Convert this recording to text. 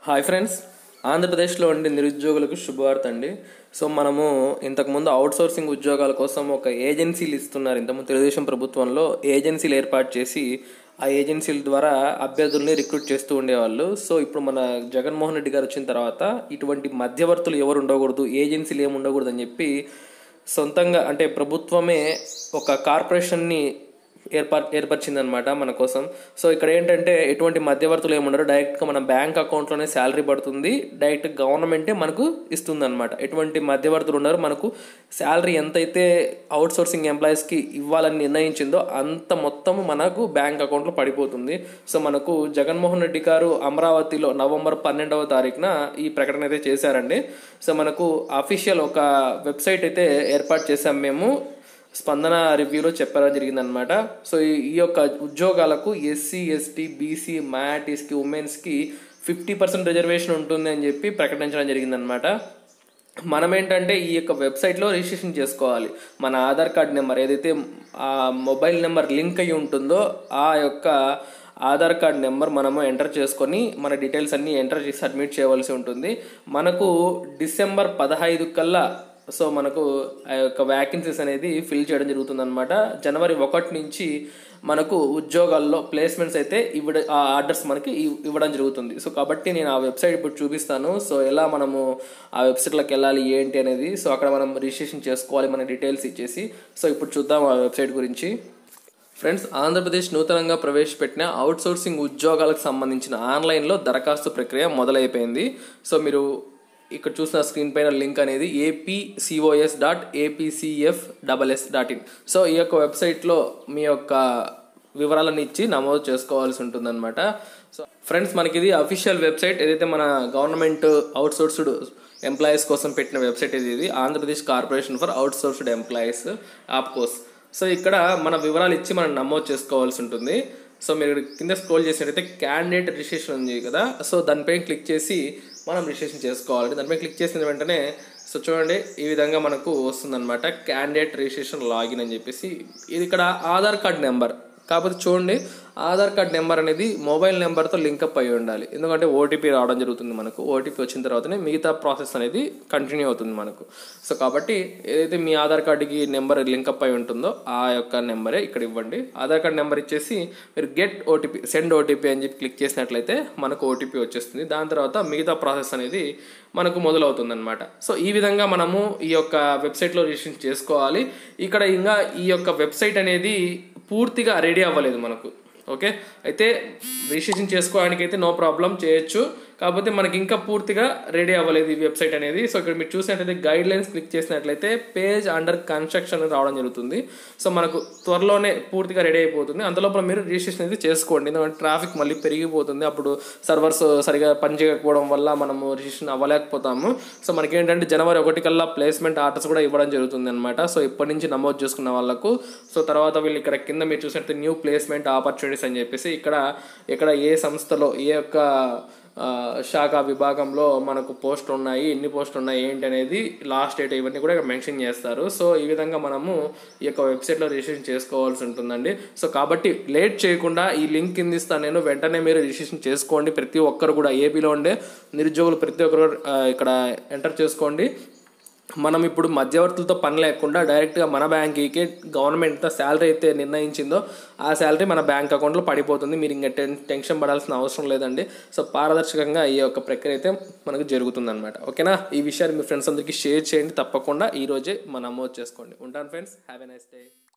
hi friends ఆంధ్రప్రదేశ్లో ఉండే నిరుద్యోగులకు శుభవార్త అండి సో మనము ఇంతకుముందు అవుట్ సోర్సింగ్ ఉద్యోగాల కోసం ఒక ఏజెన్సీలు ఇస్తున్నారు ఇంతకుముందు తెలుగుదేశం ప్రభుత్వంలో ఏజెన్సీలు ఏర్పాటు చేసి ఆ ఏజెన్సీల ద్వారా అభ్యర్థుల్ని రిక్రూట్ చేస్తూ ఉండేవాళ్ళు సో ఇప్పుడు మన జగన్మోహన్ రెడ్డి గారు వచ్చిన తర్వాత ఇటువంటి మధ్యవర్తులు ఎవరు ఉండకూడదు ఏజెన్సీలు ఏమి ఉండకూడదు అని చెప్పి సొంతంగా అంటే ప్రభుత్వమే ఒక కార్పొరేషన్ని ఏర్పాటు ఏర్పరిచిందనమాట మన కోసం సో ఇక్కడ ఏంటంటే ఎటువంటి మధ్యవర్తులు ఏముండరు డైరెక్ట్గా మన బ్యాంక్ అకౌంట్లోనే శాలరీ పడుతుంది డైరెక్ట్ గవర్నమెంటే మనకు ఇస్తుంది అనమాట ఎటువంటి మధ్యవర్తులు ఉండరు మనకు శాలరీ ఎంతైతే అవుట్ సోర్సింగ్ ఎంప్లాయీస్కి ఇవ్వాలని నిర్ణయించిందో అంత మొత్తం మనకు బ్యాంక్ అకౌంట్లో పడిపోతుంది సో మనకు జగన్మోహన్ రెడ్డి గారు అమరావతిలో నవంబర్ పన్నెండవ తారీఖున ఈ ప్రకటన అయితే చేశారండి సో మనకు అఫీషియల్ ఒక వెబ్సైట్ అయితే ఏర్పాటు చేశాం మేము స్పందన రివ్యూలో చెప్పడం జరిగిందనమాట సో ఈ ఈ యొక్క ఉద్యోగాలకు ఎస్సీ ఎస్టీ బీసీ మైనార్టీస్కి ఉమెన్స్కి ఫిఫ్టీ పర్సెంట్ రిజర్వేషన్ ఉంటుంది అని చెప్పి ప్రకటించడం జరిగిందనమాట మనం ఏంటంటే ఈ యొక్క వెబ్సైట్లో రిజిస్ట్రేషన్ చేసుకోవాలి మన ఆధార్ కార్డ్ నెంబర్ ఏదైతే ఆ మొబైల్ నెంబర్ లింక్ అయి ఉంటుందో ఆ యొక్క ఆధార్ కార్డ్ నెంబర్ మనము ఎంటర్ చేసుకొని మన డీటెయిల్స్ అన్నీ ఎంటర్ చేసి సబ్మిట్ చేయవలసి ఉంటుంది మనకు డిసెంబర్ పదహైదు కల్లా సో మనకు ఆ యొక్క వ్యాకెన్సీస్ అనేది ఫిల్ చేయడం జరుగుతుంది అనమాట జనవరి ఒకటి నుంచి మనకు ఉద్యోగాల్లో ప్లేస్మెంట్స్ అయితే ఇవ్వడ ఆ ఆర్డర్స్ మనకి ఇవ్- ఇవ్వడం జరుగుతుంది సో కాబట్టి నేను ఆ వెబ్సైట్ ఇప్పుడు చూపిస్తాను సో ఎలా మనము ఆ వెబ్సైట్లోకి వెళ్ళాలి ఏంటి అనేది సో అక్కడ మనం రిజిస్ట్రేషన్ చేసుకోవాలి మన డీటెయిల్స్ ఇచ్చేసి సో ఇప్పుడు చూద్దాం ఆ వెబ్సైట్ గురించి ఫ్రెండ్స్ ఆంధ్రప్రదేశ్ నూతనంగా ప్రవేశపెట్టిన అవుట్సోర్సింగ్ ఉద్యోగాలకు సంబంధించిన ఆన్లైన్లో దరఖాస్తు ప్రక్రియ మొదలైపోయింది సో మీరు ఇక్కడ చూసిన స్క్రీన్ పైన లింక్ అనేది APCOS dot APCF double S dot in so ఈ యొక్క వెబ్సైట్లో మీ యొక్క వివరాలను ఇచ్చి నమోదు చేసుకోవాల్సి ఉంటుందన్నమాట సో ఫ్రెండ్స్ మనకి ఇది అఫీషియల్ వెబ్సైట్ ఏదైతే మన గవర్నమెంట్ అవుట్సోర్స్డ్ ఎంప్లాయీస్ కోసం పెట్టిన వెబ్సైట్ ఇది ఇది Andhra Pradesh corporation for outsourced employees APCOS so ఇక్కడ మన వివరాలు ఇచ్చి మనం నమోదు చేసుకోవాల్సి ఉంటుంది సో మీరు కింద స్క్రోల్ చేసినట్టయితే క్యాండిడేట్ రిజిస్ట్రేషన్ ఉంది కదా సో దానిపై క్లిక్ చేసి మనం రిజిస్ట్రేషన్ చేసుకోవాలి దానిపై క్లిక్ చేసిన వెంటనే సో చూడండి ఈ విధంగా మనకు వస్తుందన్నమాట క్యాండిడేట్ రిజిస్ట్రేషన్ లాగిన్ అని చెప్పేసి ఇది ఇక్కడ ఆధార్ కార్డ్ నెంబర్ కాకపోతే చూడండి ఆధార్ కార్డ్ నెంబర్ అనేది మొబైల్ నెంబర్తో లింకప్ అయి ఉండాలి ఎందుకంటే ఓటీపీ రావడం జరుగుతుంది మనకు ఓటీపీ వచ్చిన తర్వాతనే మిగతా ప్రాసెస్ అనేది కంటిన్యూ అవుతుంది మనకు సో కాబట్టి ఏదైతే మీ ఆధార్ కార్డుకి నెంబర్ లింకప్ అయి ఉంటుందో ఆ యొక్క నెంబరే ఇక్కడ ఇవ్వండి ఆధార్ కార్డ్ నెంబర్ ఇచ్చేసి మీరు గెట్ ఓటీపీ సెండ్ ఓటీపీ అని చెప్పి క్లిక్ చేసినట్లయితే మనకు ఓటీపీ వచ్చేస్తుంది దాని తర్వాత మిగతా ప్రాసెస్ అనేది మనకు మొదలవుతుంది అనమాట సో ఈ విధంగా మనము ఈ యొక్క వెబ్సైట్లో రిజిస్ట్రేషన్ చేసుకోవాలి ఇక్కడ ఇంకా ఈ యొక్క వెబ్సైట్ అనేది పూర్తిగా రెడీ అవ్వలేదు మనకు ఓకే అయితే రిజిస్ట్రేషన్ చేసుకోవడానికి అయితే నో ప్రాబ్లం చేయొచ్చు కాకపోతే మనకి ఇంకా పూర్తిగా రెడీ అవ్వలేదు ఈ వెబ్సైట్ అనేది సో ఇక్కడ మీరు చూసినట్లయితే గైడ్ లైన్స్ క్లిక్ చేసినట్లయితే పేజ్ అండర్ కన్స్ట్రక్షన్ రావడం జరుగుతుంది సో మనకు త్వరలోనే పూర్తిగా రెడీ అయిపోతుంది అంతలోపల మీరు రిజిస్ట్రేషన్ అయితే చేసుకోండి ఎందుకంటే ట్రాఫిక్ మళ్ళీ పెరిగిపోతుంది అప్పుడు సర్వర్స్ సరిగా పనిచేయకపోవడం వల్ల మనము రిజిస్ట్రేషన్ అవ్వలేకపోతాము సో మనకి ఏంటంటే జనవరి ఒకటి కల్లా ప్లేస్మెంట్ ఆర్డర్స్ కూడా ఇవ్వడం జరుగుతుంది అనమాట సో ఇప్పటి నుంచి నమోదు చేసుకున్న వాళ్ళకు సో తర్వాత వీళ్ళు ఇక్కడ కింద మీరు చూసినట్టు న్యూ ప్లేస్మెంట్ ఆపర్చునిటీస్ అని చెప్పేసి ఇక్కడ ఇక్కడ ఏ సంస్థలో ఏ యొక్క ఆ, శాఖ విభాగంలో మనకు పోస్టులు ఉన్నాయి ఎన్ని పోస్టులు ఉన్నాయి ఏంటి అనేది లాస్ట్ డేట్ ఇవన్నీ కూడా ఇక్కడ మెన్షన్ చేస్తారు సో ఈ విధంగా మనము ఈ యొక్క వెబ్సైట్లో రిజిస్ట్రేషన్ చేసుకోవాల్సి ఉంటుందండి సో కాబట్టి లేట్ చేయకుండా ఈ లింక్ కింద ఇస్తాను నేను వెంటనే మీరు రిజిస్ట్రేషన్ చేసుకోండి ప్రతి ఒక్కరు కూడా ఏపీలో ఉండే నిరుద్యోగులు ప్రతి ఒక్కరు ఆ, ఇక్కడ ఎంటర్ చేసుకోండి మనం ఇప్పుడు మధ్యవర్తులతో పని లేకుండా డైరెక్ట్గా మన బ్యాంక్కి గవర్నమెంట్ ఎంత శాలరీ అయితే నిర్ణయించిందో ఆ శాలరీ మన బ్యాంక్ అకౌంట్లో పడిపోతుంది మీరు ఇంకా టెన్ టెన్షన్ పడాల్సిన అవసరం లేదండి సో పారదర్శకంగా ఈ యొక్క ప్రక్రియ అయితే మనకు జరుగుతుందన్నమాట ఓకేనా ఈ విషయాన్ని మీ ఫ్రెండ్స్ అందరికీ షేర్ చేయండి తప్పకుండా ఈ రోజే మనం నమోదు చేసుకోండి ఉంటాను friends have a nice day